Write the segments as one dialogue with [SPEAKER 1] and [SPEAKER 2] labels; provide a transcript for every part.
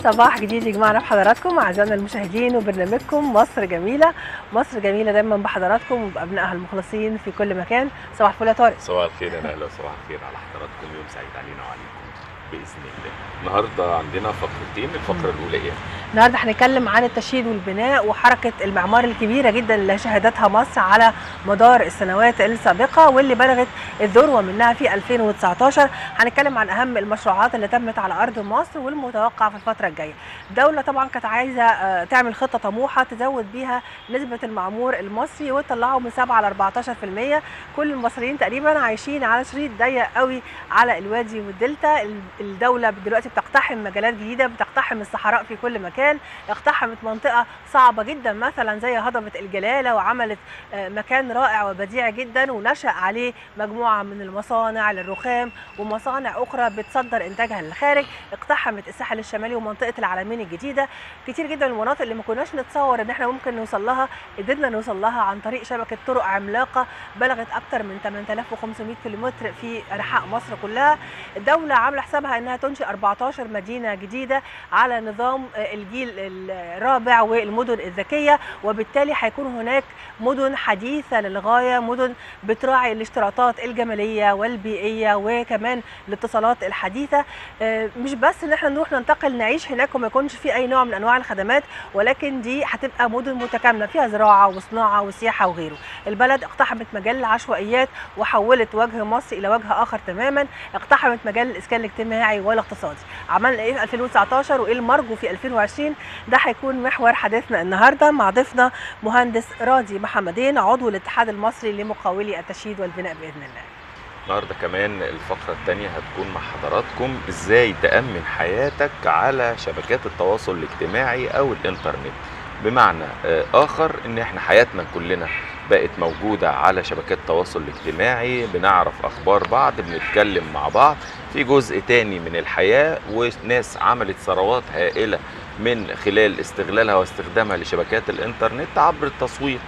[SPEAKER 1] صباح جديد يجمعنا بحضراتكم اعزائنا المشاهدين وبرنامجكم مصر جميله مصر جميله دايما بحضراتكم وبابنائها المخلصين في كل مكان صباح الفل يا طارق
[SPEAKER 2] صباح الخير يا نهلا وصباح الخير على حضراتكم يوم سعيد علينا وعليكم باذن الله النهارده عندنا فقرتين الفقره الاولى ايه
[SPEAKER 1] النهارده هنتكلم عن التشييد والبناء وحركه المعمار الكبيره جدا اللي شهدتها مصر على مدار السنوات السابقه واللي بلغت الذروه منها في 2019 هنتكلم عن اهم المشروعات اللي تمت على ارض مصر والمتوقع في الفتره الجايه الدوله طبعا كانت عايزه آه، تعمل خطه طموحه تزود بيها نسبه المعمور المصري وتطلعه من 7 ل 14% كل المصريين تقريبا عايشين على شريط ضيق قوي على الوادي والدلتا ال- الدوله دلوقتي بتقتحم مجالات جديده بتقتحم الصحراء في كل مكان اقتحمت منطقه صعبه جدا مثلا زي هضبه الجلاله وعملت آه، مكان رائع وبديع جدا ونشا عليه مجموعه من المصانع للرخام ومصانع اخرى بتصدر انتاجها للخارج اقتحمت الساحل الشمالي ومنطقه العلمين الجديده كتير جدا من المناطق اللي ما كناش نتصور ان احنا ممكن نوصل لها قدرنا نوصل لها عن طريق شبكه طرق عملاقه بلغت اكثر من 8500 كيلومتر في انحاء مصر كلها الدوله عامله حسابها انها تنشئ 14 مدينه جديده على نظام آه، الجيل الرابع والمدن الذكيه وبالتالي هيكون هناك مدن حديثه للغايه مدن بتراعي الاشتراطات الجماليه والبيئيه وكمان الاتصالات الحديثه آه، مش بس ان احنا نروح ننتقل نعيش هناك وما يكونش في اي نوع من انواع الخدمات ولكن دي هتبقى مدن متكامله فيها زراعه وصناعه وسياحه وغيره البلد اقتحمت مجال العشوائيات وحولت وجه مصر الى وجه اخر تماما اقتحمت مجال الاسكان الاجتماعي والاقتصادي عملنا ايه في 2019 وايه المرجو في 2020 ده هيكون محور حديثنا النهارده مع ضيفنا مهندس راضي محمدين عضو الاتحاد المصري لمقاولي التشييد والبناء باذن الله
[SPEAKER 2] النهارده كمان الفقره الثانيه هتكون مع حضراتكم ازاي تامن حياتك على شبكات التواصل الاجتماعي او الانترنت بمعنى آه، اخر ان احنا حياتنا كلنا بقت موجوده على شبكات التواصل الاجتماعي بنعرف اخبار بعض بنتكلم مع بعض في جزء تاني من الحياه وناس عملت ثروات هائله من خلال استغلالها واستخدامها لشبكات الانترنت عبر التسويق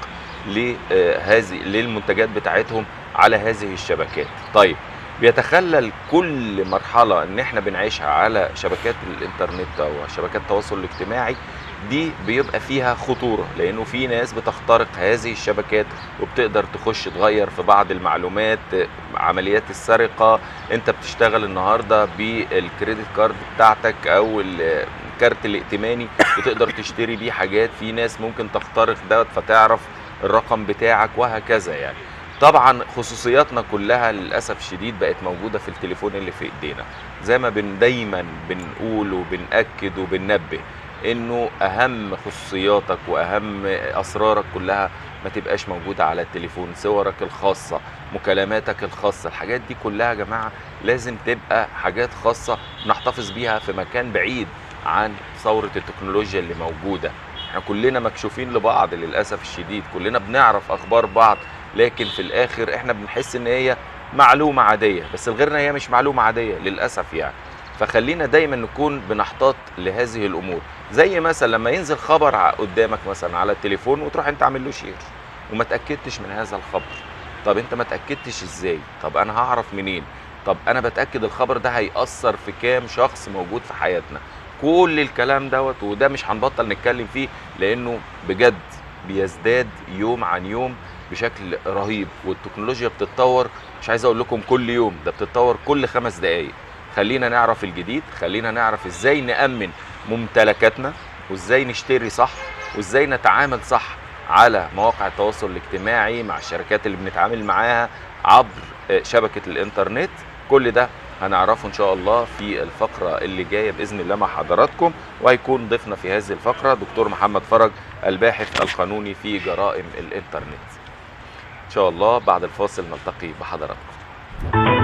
[SPEAKER 2] لهذه للمنتجات بتاعتهم على هذه الشبكات طيب بيتخلل كل مرحلة ان احنا بنعيشها على شبكات الانترنت او شبكات التواصل الاجتماعي دي بيبقى فيها خطورة لانه في ناس بتخترق هذه الشبكات وبتقدر تخش تغير في بعض المعلومات عمليات السرقة انت بتشتغل النهاردة بالكريدت كارد بتاعتك او الكارت الائتماني بتقدر تشتري بيه حاجات في ناس ممكن تخترق دوت فتعرف الرقم بتاعك وهكذا يعني طبعا خصوصياتنا كلها للاسف الشديد بقت موجوده في التليفون اللي في ايدينا زي ما بن دايما بنقول وبناكد وبننبه انه اهم خصوصياتك واهم اسرارك كلها ما تبقاش موجوده على التليفون صورك الخاصه مكالماتك الخاصه الحاجات دي كلها يا جماعه لازم تبقى حاجات خاصه نحتفظ بيها في مكان بعيد عن ثوره التكنولوجيا اللي موجوده احنا كلنا مكشوفين لبعض للاسف الشديد كلنا بنعرف اخبار بعض لكن في الاخر احنا بنحس ان هي معلومه عاديه بس لغيرنا هي مش معلومه عاديه للاسف يعني فخلينا دايما نكون بنحتاط لهذه الامور زي مثلا لما ينزل خبر ع- قدامك مثلا على التليفون وتروح انت عامل له شير وما تاكدتش من هذا الخبر طب انت ما تاكدتش ازاي طب انا هعرف منين طب انا بتاكد الخبر ده هيأثر في كام شخص موجود في حياتنا كل الكلام دوت وده مش هنبطل نتكلم فيه لانه بجد بيزداد يوم عن يوم بشكل رهيب والتكنولوجيا بتتطور مش عايز اقول لكم كل يوم ده بتتطور كل خمس دقايق خلينا نعرف الجديد خلينا نعرف ازاي نأمن ممتلكاتنا وازاي نشتري صح وازاي نتعامل صح على مواقع التواصل الاجتماعي مع الشركات اللي بنتعامل معاها عبر آه، شبكة الانترنت كل ده هنعرفه ان شاء الله في الفقرة اللي جاية بإذن الله مع حضراتكم وهيكون ضيفنا في هذه الفقرة دكتور محمد فرج الباحث القانوني في جرائم الانترنت ان شاء الله بعد الفاصل نلتقي بحضراتكم